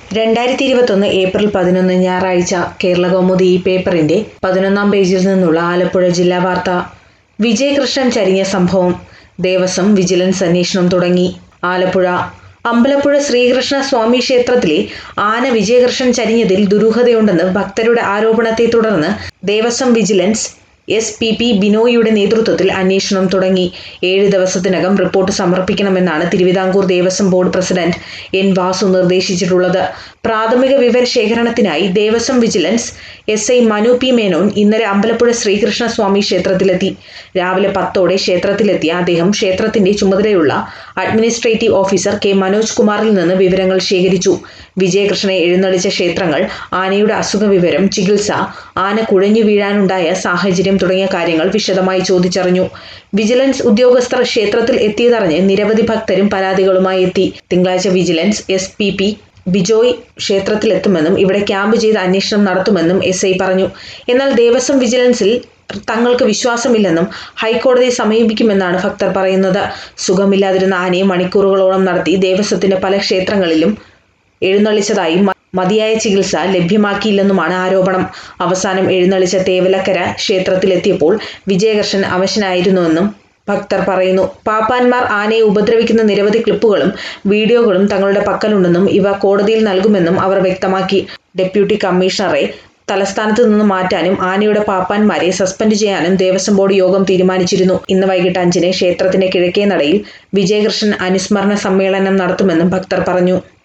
രണ്ടായിരത്തി ഇരുപത്തൊന്ന് ഏപ്രിൽ പതിനൊന്ന് ഞായറാഴ്ച കേരളകൗമുദി ഈ പേപ്പറിന്റെ പതിനൊന്നാം പേജിൽ നിന്നുള്ള ആലപ്പുഴ ജില്ലാ വാർത്ത വിജയകൃഷ്ണൻ ചരിഞ്ഞ സംഭവം ദേവസ്വം വിജിലൻസ് അന്വേഷണം തുടങ്ങി ആലപ്പുഴ അമ്പലപ്പുഴ ശ്രീകൃഷ്ണ സ്വാമി ക്ഷേത്രത്തിലെ ആന വിജയകൃഷ്ണൻ ചരിഞ്ഞതിൽ ദുരൂഹതയുണ്ടെന്ന് ഭക്തരുടെ ആരോപണത്തെ തുടർന്ന് Devaswom vigilance S P P ബിനോയിയുടെ നേതൃത്വത്തിൽ അന്വേഷണം തുടങ്ങി ഏഴ് ദിവസത്തിനകം റിപ്പോർട്ട് സമർപ്പിക്കണമെന്നാണ് Thiruvithamkoor Devaswom board president N Vasu നിർദ്ദേശിച്ചിട്ടുള്ളത് പ്രാഥമിക വിവരശേഖരണത്തിനായി Devaswom vigilance S I Manu P Menon ഇന്നലെ അമ്പലപ്പുഴ ശ്രീകൃഷ്ണ സ്വാമി ക്ഷേത്രത്തിലെത്തി രാവിലെ പത്തോടെ ക്ഷേത്രത്തിലെത്തിയ അദ്ദേഹം ക്ഷേത്രത്തിന്റെ ചുമതലയുള്ള അഡ്മിനിസ്ട്രേറ്റീവ് ഓഫീസർ കെ മനോജ് കുമാറിൽ നിന്ന് വിവരങ്ങൾ ശേഖരിച്ചു വിജയകൃഷ്ണനെ എഴുന്നള്ളിച്ച ക്ഷേത്രങ്ങൾ ആനയുടെ അസുഖ വിവരം ചികിത്സ ആന കുഴഞ്ഞു വീഴാനുണ്ടായ സാഹചര്യം തുടങ്ങിയ കാര്യങ്ങൾ വിശദമായി ചോദിച്ചറിഞ്ഞു വിജിലൻസ് ഉദ്യോഗസ്ഥർ ക്ഷേത്രത്തിൽ എത്തിയതറിഞ്ഞ് നിരവധി ഭക്തരും പരാതികളുമായി എത്തി തിങ്കളാഴ്ച vigilance S P P Bijoy ക്ഷേത്രത്തിലെത്തുമെന്നും ഇവിടെ ക്യാമ്പ് ചെയ്ത് അന്വേഷണം നടത്തുമെന്നും എസ് ഐ പറഞ്ഞു എന്നാൽ ദേവസ്വം വിജിലൻസിൽ തങ്ങൾക്ക് വിശ്വാസമില്ലെന്നും ഹൈക്കോടതിയെ സമീപിക്കുമെന്നാണ് ഭക്തർ പറയുന്നത് സുഖമില്ലാതിരുന്ന ആനയെ മണിക്കൂറുകളോളം നടത്തി ദേവസ്വത്തിന്റെ പല ക്ഷേത്രങ്ങളിലും എഴുന്നള്ളിച്ചതായും മ- മതിയായ ചികിത്സ ലഭ്യമാക്കിയില്ലെന്നുമാണ് ആരോപണം അവസാനം എഴുന്നള്ളിച്ച തേവലക്കര ക്ഷേത്രത്തിലെത്തിയപ്പോൾ വിജയകൃഷ്ണൻ അവശനായിരുന്നുവെന്നും ഭക്തർ പറയുന്നു പാപ്പാന്മാർ ആനയെ ഉപദ്രവിക്കുന്ന നിരവധി ക്ലിപ്പുകളും വീഡിയോകളും തങ്ങളുടെ പക്കലുണ്ടെന്നും ഇവ കോടതിയിൽ നൽകുമെന്നും അവർ വ്യക്തമാക്കി ഡെപ്യൂട്ടി കമ്മീഷണറെ തലസ്ഥാനത്ത് നിന്ന് മാറ്റാനും ആനയുടെ പാപ്പാന്മാരെ സസ്പെൻഡ് ചെയ്യാനും ദേവസ്വം ബോർഡ് യോഗം തീരുമാനിച്ചിരുന്നു ഇന്ന് വൈകിട്ട് അഞ്ചിന് ക്ഷേത്രത്തിന്റെ കിഴക്കേ നടയിൽ വിജയകൃഷ്ണൻ അനുസ്മരണ സമ്മേളനം നടത്തുമെന്നും ഭക്തർ പറഞ്ഞു